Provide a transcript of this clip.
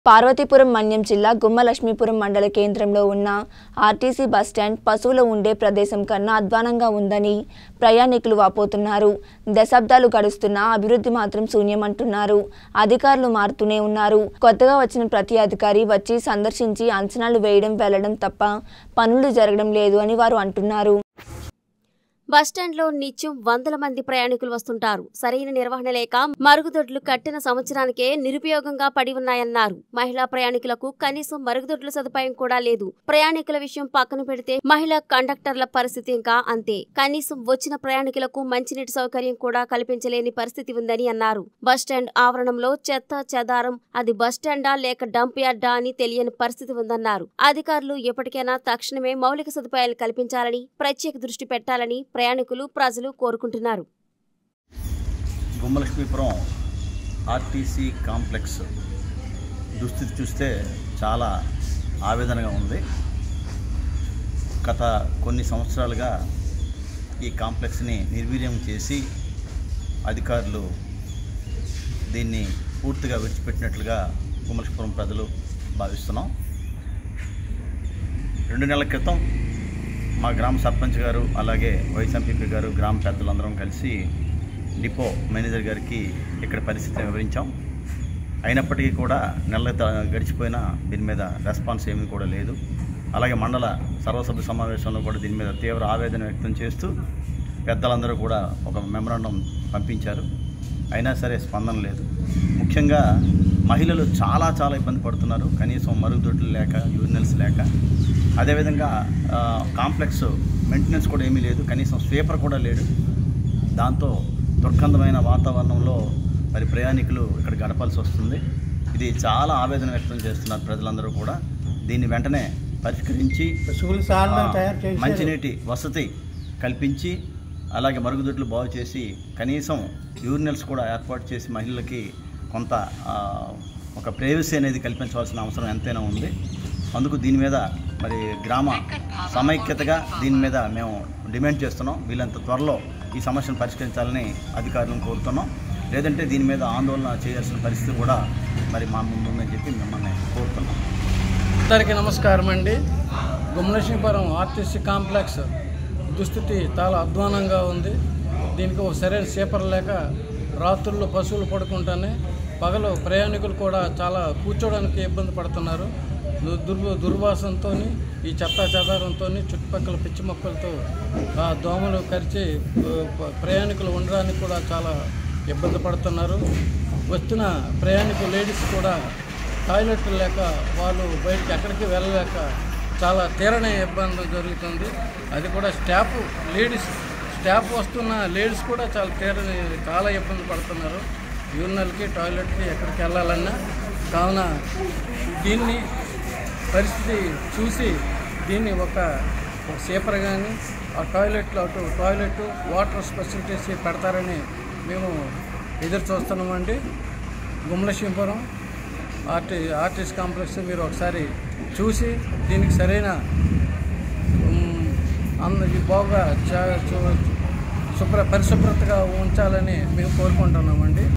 పార్వతీపురం మన్యం జిల్లా గుమ్మలక్ష్మీపురం మండల కేంద్రంలో ఉన్న ఆర్టీసీ బస్టాండ్ పశువులు ఉండే ప్రదేశం కన్నా అధ్వానంగా ఉందని ప్రయాణికులు వాపోతున్నారు దశాబ్దాలు గడుస్తున్నా అభివృద్ధి మాత్రం శూన్యమంటున్నారు అధికారులు మారుతూనే ఉన్నారు కొత్తగా వచ్చిన ప్రతి అధికారి వచ్చి సందర్శించి అంచనాలు వేయడం వెళ్లడం తప్ప పనులు జరగడం లేదు అని వారు అంటున్నారు బస్టాండ్లో నిత్యం వందల మంది ప్రయాణికులు వస్తుంటారు సరైన నిర్వహణ లేక మరుగుదొడ్లు కట్టిన సంవత్సరానికే నిరుపయోగంగా పడి ఉన్నాయన్నారు మహిళా ప్రయాణికులకు కనీసం మరుగుదొడ్ల సదుపాయం కూడా లేదు ప్రయాణికుల విషయం పక్కన పెడితే మహిళా కండక్టర్ల పరిస్థితి ఇంకా అంతే కనీసం వచ్చిన ప్రయాణికులకు మంచినీటి సౌకర్యం కూడా కల్పించలేని పరిస్థితి ఉందని అన్నారు బస్టాండ్ ఆవరణంలో చెత్త చెదారం అది బస్టాండా లేక డంప్ యార్డా అని తెలియని పరిస్థితి ఉందన్నారు అధికారులు ఎప్పటికైనా తక్షణమే మౌలిక సదుపాయాలు కల్పించాలని ప్రత్యేక దృష్టి పెట్టాలని ప్రయాణికులు ప్రజలు కోరుకుంటున్నారు గుమ్మలక్ష్మీపురం ఆర్టీసీ కాంప్లెక్స్ దుస్థితి చూస్తే చాలా ఆవేదనగా ఉంది గత కొన్ని సంవత్సరాలుగా ఈ కాంప్లెక్స్ని నిర్వీర్యం చేసి అధికారులు దీన్ని పూర్తిగా విడిచిపెట్టినట్లుగా గుమ్మలక్ష్మీపురం ప్రజలు భావిస్తున్నాం రెండు నెలల క్రితం మా గ్రామ సర్పంచ్ గారు అలాగే వైస్ ఎంపీపీ గారు గ్రామ పెద్దలందరం కలిసి డిపో మేనేజర్ గారికి ఇక్కడ పరిస్థితిని వివరించాం అయినప్పటికీ కూడా నెల త- గడిచిపోయినా దీని మీద రెస్పాన్స్ ఏమీ కూడా లేదు అలాగే మండల సర్వసభ్య సమావేశంలో కూడా దీని మీద తీవ్ర ఆవేదన వ్యక్తం చేస్తూ పెద్దలందరూ కూడా ఒక మెమరాండం పంపించారు అయినా సరే స్పందన లేదు ముఖ్యంగా మహిళలు చాలా చాలా ఇబ్బంది పడుతున్నారు కనీసం మరుగుదొడ్లు లేక యూరినల్స్ లేక అదేవిధంగా ఆ, కాంప్లెక్స్ మెయింటెనెన్స్ కూడా ఏమీ లేదు కనీసం స్వీపర్ కూడా లేడు దాంతో దుర్గంధమైన వాతావరణంలో మరి ప్రయాణికులు ఇక్కడ గడపాల్సి వస్తుంది ఇది చాలా ఆవేదన వ్యక్తం చేస్తున్నారు ప్రజలందరూ కూడా దీన్ని వెంటనే పరిష్కరించి పశువుల సాలను ఆ, తయారు చేసి మంచినీటి వసతి కల్పించి అలాగే మరుగుదొడ్లు బాగు చేసి కనీసం యూరినల్స్ కూడా ఏర్పాటు చేసి మహిళలకి కొంత ఆ, ఒక ప్రైవసీ అనేది కల్పించవలసిన అవసరం ఎంతైనా ఉంది అందుకు దీని మీద మరి గ్రామ సమైక్యతగా దీని మీద మేము డిమాండ్ చేస్తున్నాం వీళ్ళంత త్వరలో ఈ సమస్యను పరిష్కరించాలని అధికారులను కోరుతున్నాం లేదంటే దీని మీద ఆందోళన చేయాల్సిన పరిస్థితి కూడా మరి మా ముందు ఉందని చెప్పి మిమ్మల్ని కోరుతున్నాం అందరికీ నమస్కారం అండి గుమ్మలక్ష్మీపురం ఆర్టీసీ కాంప్లెక్స్ దుస్థితి చాలా అధ్వానంగా ఉంది దీనికి ఒక సరైన సేపర్ లేక రాత్రుల్లో పశువులు పడుకుంటానే పగలు ప్రయాణికులు కూడా చాలా కూర్చోవడానికి ఇబ్బంది పడుతున్నారు దు- దుర్ దుర్వాసనతో ఈ చెత్త చెదారంతో చుట్టుపక్కల పిచ్చి మొక్కలతో ఆ దోమలు కరిచి ఆ, ప- ప్రయాణికులు ఉండడానికి కూడా చాలా ఇబ్బంది పడుతున్నారు వస్తున్న ప్రయాణికులు లేడీస్ కూడా టాయిలెట్ లేక వాళ్ళు బయటికి ఎక్కడికి వెళ్ళలేక చాలా తీరని ఇబ్బంది జరుగుతుంది అది కూడా స్టాఫ్ లేడీస్ స్టాఫ్ వస్తున్న లేడీస్ కూడా చాలా తీరని చాలా ఇబ్బంది పడుతున్నారు యూరినల్కి టాయిలెట్కి ఎక్కడికి వెళ్ళాలన్నా కావున దీన్ని పరిస్థితి చూసి దీన్ని ఒక ఒక సేపర్ కానీ ఆ టాయిలెట్లో అటు టాయిలెట్ వాటర్ ఫెసిలిటీస్ పెడతారని మేము ఎదురు చూస్తున్నామండి గుమ్మలక్ష్మీపురం ఆర్టీ ఆర్టిస్ట్ కాంప్లెక్స్ మీరు ఒకసారి చూసి దీనికి సరైన ఉమ్, అంద ఇది బాగా చా- చూ- శుభ్ర పరిశుభ్రతగా ఉంచాలని మేము కోరుకుంటున్నామండి